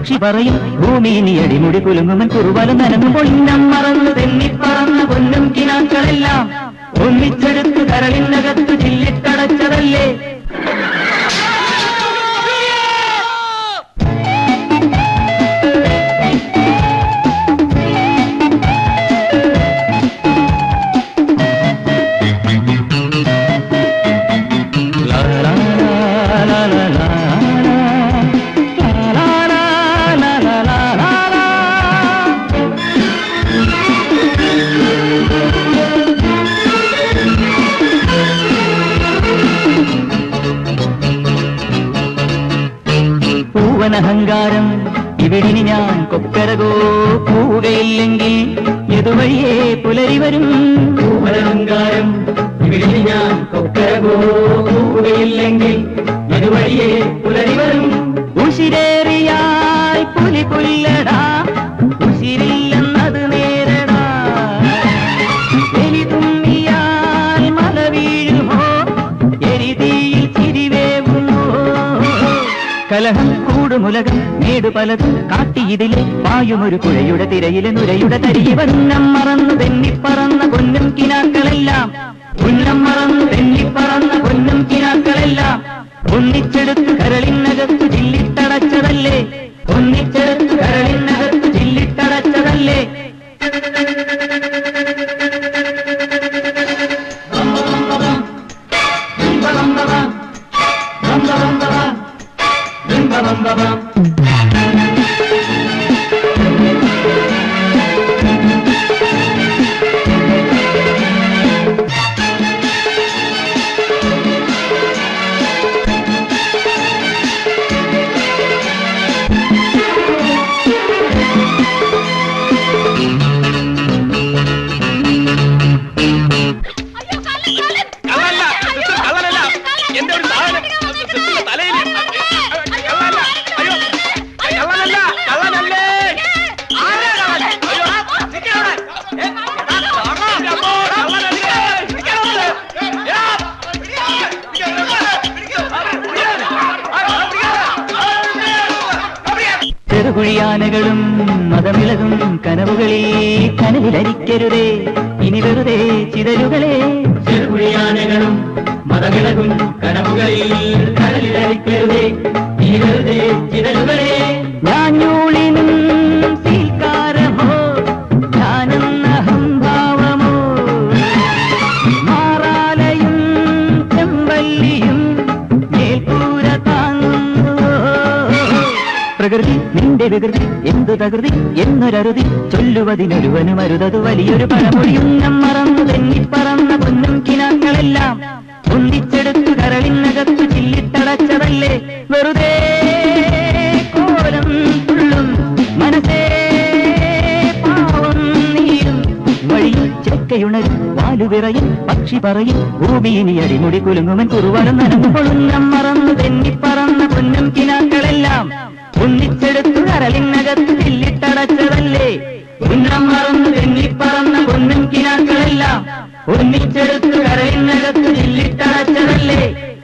പക്ഷി പറയും ഭൂമി ഇനി അടിമുടി കുലുങ്ങുമൻ കുറുവാലും നനങ്ങുമ്പോൾ ഇന്നം മറന്നു തെന്നിപ്പറന്ന പൊന്നും കിനാക്കളെല്ലാം ഒന്നിച്ചെടുത്ത് കരളിനകത്ത് ചില്ലിട്ടടച്ചതല്ലേ La la la la la la la la la la la la la പൂവനഹങ്കാരം ഇവിടിനി ഞാൻ കൊക്കരകോ പോവുകയില്ലെങ്കിൽ എതുവഴിയേ പുലരി വരും പൂവനഹങ്കാരം ഇവിടിനി ഞാൻ കൊക്കരകോ പോവുകയില്ലെങ്കിൽ എതുവഴിയേ പുലരി വരും ഉശിരേറിയാൽ പുലി പുല്ലടാ ഉശിരില്ലെന്നത് നേരടാ എലി തുമ്മിയാൽ മല വീഴുമോ എരിതീയിൽ ചിരിവേവുമോ കലഹം കൂടുമുലകം നേടു പലതും കാട്ടിയിതിലെ പായുമൊരു പുഴയുടെ തിരയിലെ നുരയുടെ തരിവന്നം മറന്നു തെന്നിപ്പറന്ന പൊന്നും കിനാക്കളെല്ലാം ഉന്നം മറന്നു തെന്നിപ്പറന്ന പൊന്നും കിനാക്കളെല്ലാം ഒന്നിച്ചെടുത്ത് കരളിനകത്ത് ചില്ലിട്ടടച്ചതല്ലേ ഒന്നിച്ചെടുത്ത് കരളിനകത്ത് ചില്ലിട്ടടച്ചതല്ലേ കള്ളല്ല സിസ്റ്റർ കള്ളനല്ല എന്റെ ഒരു സാധനം സിസ്റ്ററുടെ തലയിൽ കള്ളല്ല അയ്യോ കള്ളനല്ല കള്ളനല്ലേ ആരാ കള്ളൻ? അയ്യോ, നിക്കവിടെ. ഏ, എടാ, കള്ളാ. അമ്മോ, കള്ളനല്ലേ? നിക്കവിടെ. എടാ, പിടിക്ക്. പിടിക്ക്. പിടിക്ക്. ആ, പിടിക്ക്. ആ, പിടിക്ക്. ചെറുകുഴിയാനകളും മതമിളകും കനവുകളിൽ കനവിലരിക്കരുതേ ഇനി വെറുതെ ചിതലുകളെ ചെറുകുഴിയാനകളും മതമിളകും കനവുകളിൽ കനവിലരിക്കരുതേ ഇനി വെറുതെ ചിതലുകളെ ഞാഞ്ഞൂളിനും സീൽക്കാരമോ ഞാനെന്ന അഹംഭാവമോ മാറാലയും ചെമ്പല്ലിയും മേൽക്കൂര താങ്ങുന്നു പ്രകൃതി നിന്റെ വികൃതി എന്തു തകൃതി എന്നൊരരുതി ചൊല്ലുവതിനൊരുവനും അരുതത് വലിയൊരു പഴമൊഴിയുന്നം മറന്നു തെന്നിപ്പറന്ന പൊന്നും കിനാക്കളെല്ലാം ഒന്നിച്ചെടുത്തു കരളിനകത്തു ചില്ലിട്ടടച്ചതല്ലേ വെറുതെ കോലം തുള്ളും മനസ്സേ പാവം നീയും വഴിയിൽ ചെക്കയുണരും വാലുവിറയും പക്ഷി പറയും ഭൂമി ഇനി അടിമുടി കുലുങ്ങുമൻ കുറുവാലും നനങ്ങുകൊള്ളുന്നം മറന്നു തെന്നിപ്പറന്ന പൊന്നും കിനാക്കളെല്ലാം ഒന്നിച്ചെടുത്തു കരളിനകത്ത് ചില്ലിട്ടടച്ചതല്ലേ ഉന്നം മറന്നു തെന്നിപ്പറന്ന പൊന്നും കിനാക്കളെല്ലാം ഒന്നിച്ചെടുത്തു കരളിനകത്ത് ചില്ലിട്ടടച്ചതല്ലേ